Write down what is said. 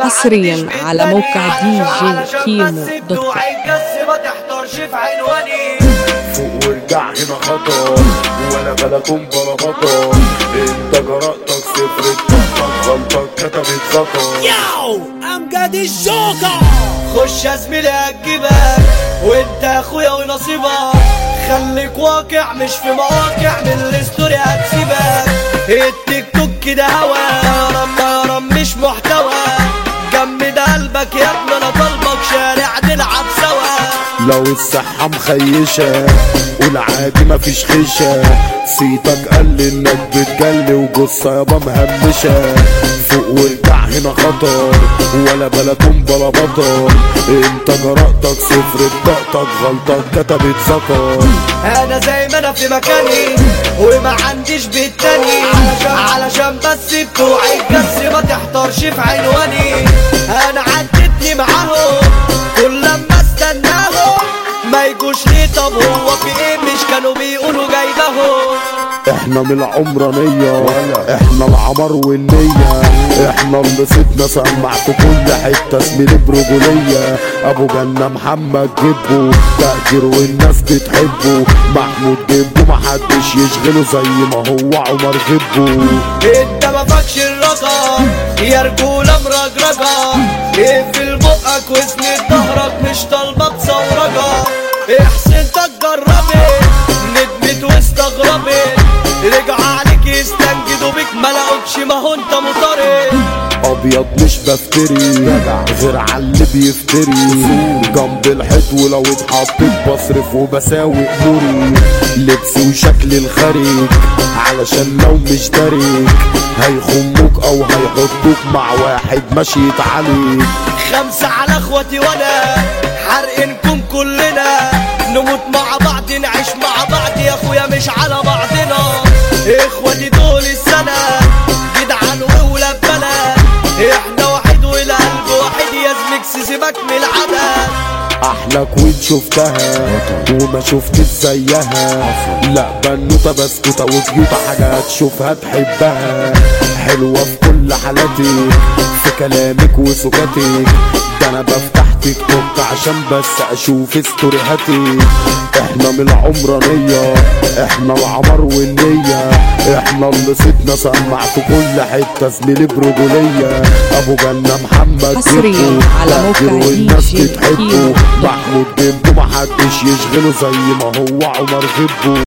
حصريا على موقع دي جي كيمو دوت كوم ما تحضرش في عنواني فوق وارجع هنا خطر ولا بلكم بلا بطل انت جرأتك صفر الطاقة غلطك كتبت ذكر ياو امجد الجوكر خش يا زميلي هتجيبك وانت يا اخويا ونصيبك خليك واقع مش في مواقع من الستوري هتسيبك التيك توك ده هوا يا رم يا رم مش محتوى جمد قلبك يا ابني انا طالبك شارع نلعب سوا لو الصحة مخيشة قول عادي مفيش خيشة صيتك قل انك بتجلي وجصة يابا مهمشة فوق وارجع هنا خطر ولا بلكم بلا بطل انت جرأتك صفر بطاقتك غلطك كتبت ذكر انا زي ما انا في مكاني وما عنديش بيت تاني علشان, علشان بس بتوعي بس ما تحضرش في عنواني انا عدتني معاهم كل لما استناهم ما يجوش ليه طب هو في ايه مش كانوا بيقولوا جاي لهم احنا من العمرانية احنا العمر والنية احنا اللي صيتنا سمعت كل حتة اسمي برجولية ابو جنة محمد جبه تأجر والناس بتحبه محمود جبه محدش يشغله زي ما هو عمر جبه انت ما فاكش الرقم يا رجولة مرجرجة اقفل بقك واسند ظهرك مش طالبة بصورجة احسنتك جربت ندمت واستغربت رجع عليك يستنجدوا بيك ما لقوكش ما هو انت مطارد ابيض مش بفتري غير على اللي بيفتري جنب الحيط ولو اتحطيت بصرف وبساوي اموري لبسي وشكل الخارج علشان لو مش دارك هيخموك او هيحطوك مع واحد ماشي عليك خمسة على اخواتي وانا حرقنكم كلنا نموت مع بعض نعيش مع بعض يا اخويا مش على بعضنا اخواتي طول السنة جدعان وولاد بلد احنا واحد والقلب واحد يا زميكس سيبك من العدد احلى كوين شفتها وما شفت زيها لا بنوتة بسكوتة وكيوتة حاجة تشوفها تحبها حلوة في كل حالاتك في كلامك وسكاتك ده انا بفتح تيك توك عشان بس اشوف ستوريهاتك احنا من العمرانية احنا العمر والنية احنا اللي صيتنا سمعت كل حتة زميلي برجولية ابو جنة محمد حصرياً جبه على موقع تأجر والناس دي جي بتحبه كيمو. محمود جنبه محدش يشغله زي ما هو عمر جبه